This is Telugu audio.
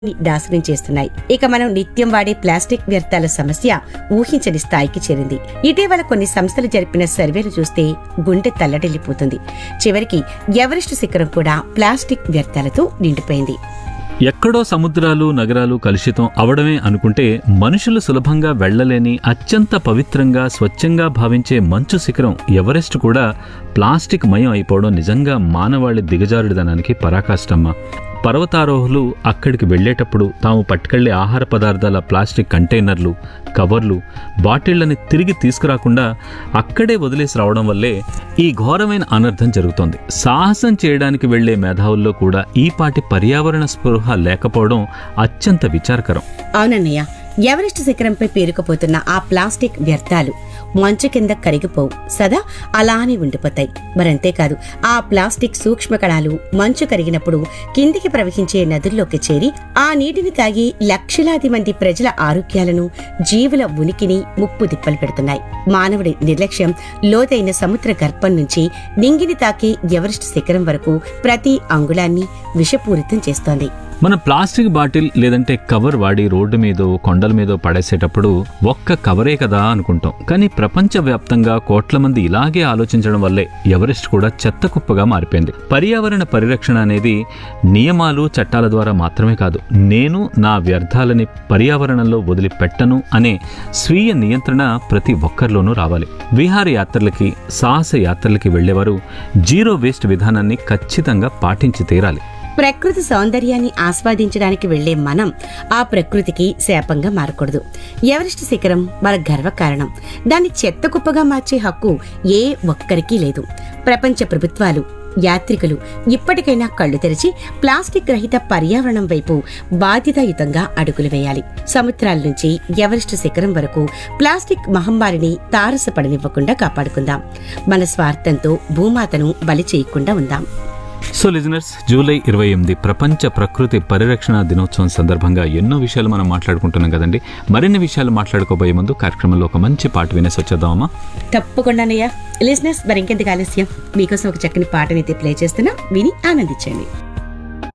నాశనం చేస్తున్నాయి ఇక మనం నిత్యం వాడే ప్లాస్టిక్ వ్యర్థాల సమస్య ఊహించని స్థాయికి చేరింది ఇటీవల కొన్ని సంస్థలు జరిపిన సర్వేలు చూస్తే గుండె తల్లడిల్లిపోతుంది చివరికి ఎవరెస్ట్ శిఖరం కూడా ప్లాస్టిక్ వ్యర్థాలతో నిండిపోయింది ఎక్కడో సముద్రాలు నగరాలు కలుషితం అవడమే అనుకుంటే మనుషులు సులభంగా వెళ్లలేని అత్యంత పవిత్రంగా స్వచ్ఛంగా భావించే మంచు శిఖరం ఎవరెస్ట్ కూడా ప్లాస్టిక్ మయం అయిపోవడం నిజంగా మానవాళి దిగజారుడిదనానికి పరాకాష్టమ్మ పర్వతారోహులు అక్కడికి వెళ్ళేటప్పుడు తాము పట్టుకెళ్లే ఆహార పదార్థాల ప్లాస్టిక్ కంటైనర్లు కవర్లు బాటిళ్లని తిరిగి తీసుకురాకుండా అక్కడే వదిలేసి రావడం వల్లే ఈ ఘోరమైన అనర్థం జరుగుతోంది సాహసం చేయడానికి వెళ్లే మేధావుల్లో కూడా ఈ పాటి పర్యావరణ స్పృహ లేకపోవడం అత్యంత విచారకరం అవునన్నయ్య ఎవరెస్ట్ శిఖరంపై పేరుకుపోతున్న ఆ ప్లాస్టిక్ వ్యర్థాలు మంచు కింద కరిగిపోవు సదా అలానే ఉండిపోతాయి మరంతేకాదు ఆ ప్లాస్టిక్ సూక్ష్మ కణాలు మంచు కరిగినప్పుడు కిందికి ప్రవహించే నదుల్లోకి చేరి ఆ నీటిని తాగి లక్షలాది మంది ప్రజల ఆరోగ్యాలను జీవుల ఉనికిని ముప్పు దిప్పలు పెడుతున్నాయి మానవుడి నిర్లక్ష్యం లోతైన సముద్ర గర్భం నుంచి నింగిని తాకే ఎవరెస్ట్ శిఖరం వరకు ప్రతి అంగుళాన్ని విషపూరితం చేస్తోంది మన ప్లాస్టిక్ బాటిల్ లేదంటే కవర్ వాడి రోడ్డు మీదో కొండల మీదో పడేసేటప్పుడు ఒక్క కవరే కదా అనుకుంటాం కానీ ప్రపంచవ్యాప్తంగా కోట్ల మంది ఇలాగే ఆలోచించడం వల్లే ఎవరెస్ట్ కూడా చెత్త కుప్పగా మారిపోయింది పర్యావరణ పరిరక్షణ అనేది నియమాలు చట్టాల ద్వారా మాత్రమే కాదు నేను నా వ్యర్థాలని పర్యావరణంలో వదిలిపెట్టను అనే స్వీయ నియంత్రణ ప్రతి ఒక్కరిలోనూ రావాలి విహార యాత్రలకి సాహస యాత్రలకి వెళ్లేవారు జీరో వేస్ట్ విధానాన్ని ఖచ్చితంగా పాటించి తీరాలి ప్రకృతి సౌందర్యాన్ని ఆస్వాదించడానికి వెళ్లే మనం ఆ ప్రకృతికి శాపంగా మారకూడదు ఎవరెస్ట్ శిఖరం మన గర్వకారణం దాన్ని చెత్త కుప్పగా మార్చే హక్కు ఏ ఒక్కరికీ లేదు ప్రపంచ ప్రభుత్వాలు యాత్రికులు ఇప్పటికైనా కళ్ళు తెరిచి ప్లాస్టిక్ రహిత పర్యావరణం వైపు బాధ్యతాయుతంగా అడుగులు వేయాలి సముద్రాల నుంచి ఎవరెస్ట్ శిఖరం వరకు ప్లాస్టిక్ మహమ్మారిని తారసపడనివ్వకుండా కాపాడుకుందాం మన స్వార్థంతో భూమాతను బలి చేయకుండా ఉందాం సో లిజనర్స్ జూలై ఇరవై ఎనిమిది ప్రపంచ ప్రకృతి పరిరక్షణ దినోత్సవం సందర్భంగా ఎన్నో విషయాలు మనం మాట్లాడుకుంటున్నాం కదండి మరిన్ని విషయాలు మాట్లాడుకోబోయే ముందు కార్యక్రమంలో ఒక మంచి పాట వినేసి వచ్చేద్దామా తప్పకుండానయ్యా లిసినర్స్ మరి ఇంకెందుకు ఆలస్యం మీకోసం ఒక చక్కని పాటనైతే ప్లే చేస్తున్నా విని ఆనందించండి